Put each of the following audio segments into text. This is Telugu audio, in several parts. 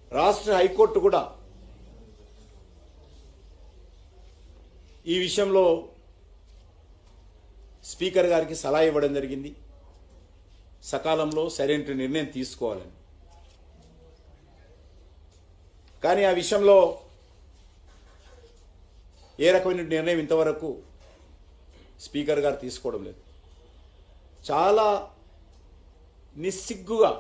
రాష్ట్ర హైకోర్టు కూడా ఈ విషయంలో స్పీకర్ గారికి సలహా ఇవ్వడం జరిగింది సకాలంలో సరైన నిర్ణయం తీసుకోవాలని కానీ ఆ విషయంలో ఏ రకమైన నిర్ణయం ఇంతవరకు స్పీకర్ గారు తీసుకోవడం లేదు చాలా నిస్సిగ్గుగా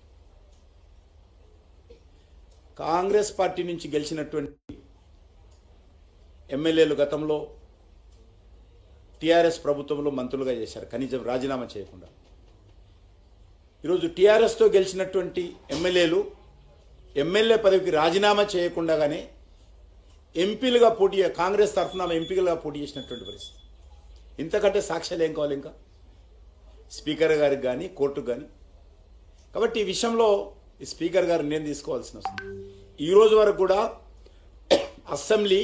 కాంగ్రెస్ పార్టీ నుంచి గెలిచినటువంటి ఎమ్మెల్యేలు గతంలో టీఆర్ఎస్ ప్రభుత్వంలో మంత్రులుగా చేశారు కనీసం రాజీనామా చేయకుండా ఈరోజు టీఆర్ఎస్తో గెలిచినటువంటి ఎమ్మెల్యేలు ఎమ్మెల్యే పదవికి రాజీనామా చేయకుండానే ఎంపీలుగా పోటీ కాంగ్రెస్ తరఫున ఎంపీలుగా పోటీ చేసినటువంటి పరిస్థితి ఇంతకంటే సాక్ష్యాలు ఏం కావాలి ఇంకా స్పీకర్ గారికి కానీ కోర్టుకు కానీ కాబట్టి ఈ విషయంలో ఈ స్పీకర్ గారు నేను తీసుకోవాల్సిన అవసరం ఈ రోజు వరకు కూడా అసెంబ్లీ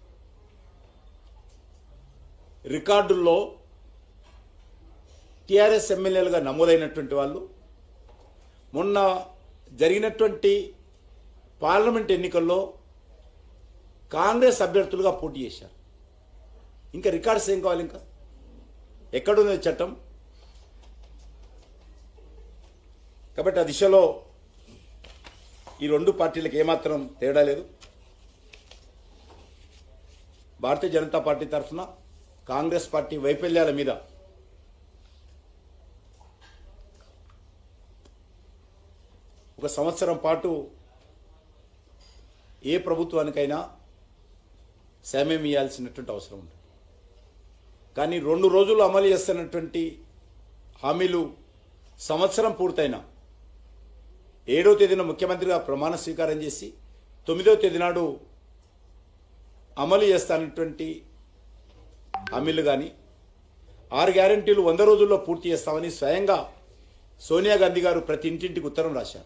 రికార్డుల్లో టీఆర్ఎస్ ఎమ్మెల్యేలుగా నమోదైనటువంటి వాళ్ళు మొన్న జరిగినటువంటి పార్లమెంట్ ఎన్నికల్లో కాంగ్రెస్ అభ్యర్థులుగా పోటీ చేశారు ఇంకా రికార్డ్స్ ఏం కావాలి ఇంకా ఎక్కడుంది చట్టం కాబట్టి ఆ దిశలో ఈ రెండు పార్టీలకు ఏమాత్రం తేడా లేదు భారతీయ జనతా పార్టీ తరఫున కాంగ్రెస్ పార్టీ వైఫల్యాల మీద ఒక సంవత్సరం పాటు ఏ ప్రభుత్వానికైనా సమయం ఇవ్వాల్సినటువంటి అవసరం ఉంది కానీ రెండు రోజులు అమలు చేస్తున్నటువంటి హామీలు సంవత్సరం పూర్తయినా ఏడో తేదీన ముఖ్యమంత్రిగా ప్రమాణ స్వీకారం చేసి తొమ్మిదో తేదీ నాడు అమలు చేస్తానటువంటి హామీలు కానీ ఆరు గ్యారంటీలు వంద రోజుల్లో పూర్తి చేస్తామని స్వయంగా సోనియా గాంధీ గారు ప్రతి ఇంటింటికి ఉత్తరం రాశారు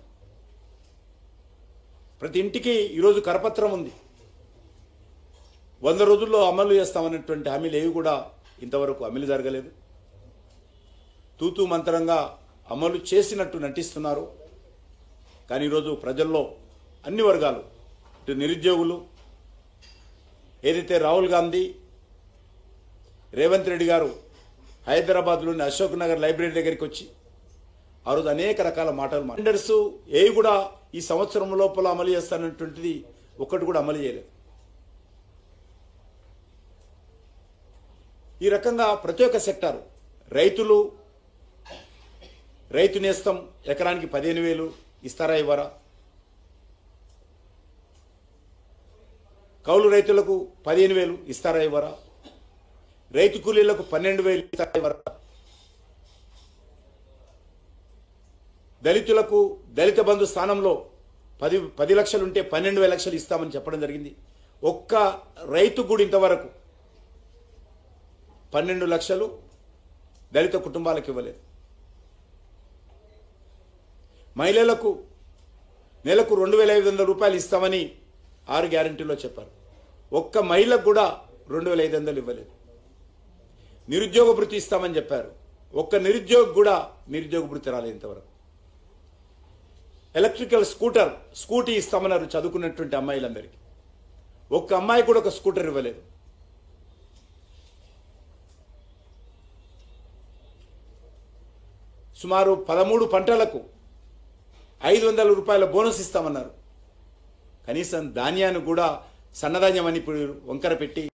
ప్రతి ఇంటికి ఈరోజు కరపత్రం ఉంది వంద రోజుల్లో అమలు చేస్తామన్నటువంటి హామీలు ఏవి కూడా ఇంతవరకు అమలు జరగలేదు తూతూ మంత్రంగా అమలు చేసినట్టు నటిస్తున్నారు కానీ ఈరోజు ప్రజల్లో అన్ని వర్గాలు ఇటు నిరుద్యోగులు ఏదైతే రాహుల్ గాంధీ రేవంత్ రెడ్డి గారు హైదరాబాద్లోని అశోక్ నగర్ లైబ్రరీ దగ్గరికి వచ్చి ఆ రోజు అనేక రకాల మాటలు టెండర్స్ ఏవి కూడా ఈ సంవత్సరం లోపల అమలు చేస్తానటువంటిది ఒక్కటి కూడా అమలు చేయలేదు ఈ రకంగా ప్రతి ఒక్క సెక్టారు రైతులు రైతు నేస్తం ఎకరానికి పదిహేను వేలు ఇస్తారా ఇవ్వరా కౌలు రైతులకు పదిహేను వేలు ఇస్తారా ఇవ్వరా రైతు కూలీలకు పన్నెండు వేలు ఇస్తారా ఇవ్వరా దళితులకు దళిత బంధు స్థానంలో పది పది లక్షలు ఉంటే పన్నెండు వేల లక్షలు ఇస్తామని చెప్పడం జరిగింది ఒక్క రైతు కూడా ఇంతవరకు పన్నెండు లక్షలు దళిత కుటుంబాలకు ఇవ్వలేదు మహిళలకు నెలకు రెండు వేల ఐదు వందల రూపాయలు ఇస్తామని ఆరు గ్యారంటీలో చెప్పారు ఒక్క మహిళకు కూడా రెండు వేల ఐదు వందలు ఇవ్వలేదు నిరుద్యోగ భృతి ఇస్తామని చెప్పారు ఒక్క నిరుద్యోగ కూడా నిరుద్యోగ భృతి రాలేదు ఇంతవరకు ఎలక్ట్రికల్ స్కూటర్ స్కూటీ ఇస్తామన్నారు చదువుకున్నటువంటి అమ్మాయిలందరికీ ఒక్క అమ్మాయి కూడా ఒక స్కూటర్ ఇవ్వలేదు సుమారు పదమూడు పంటలకు ఐదు వందల రూపాయల బోనస్ ఇస్తామన్నారు కనీసం ధాన్యాన్ని కూడా సన్నధాన్యం అని ఇప్పుడు వంకర పెట్టి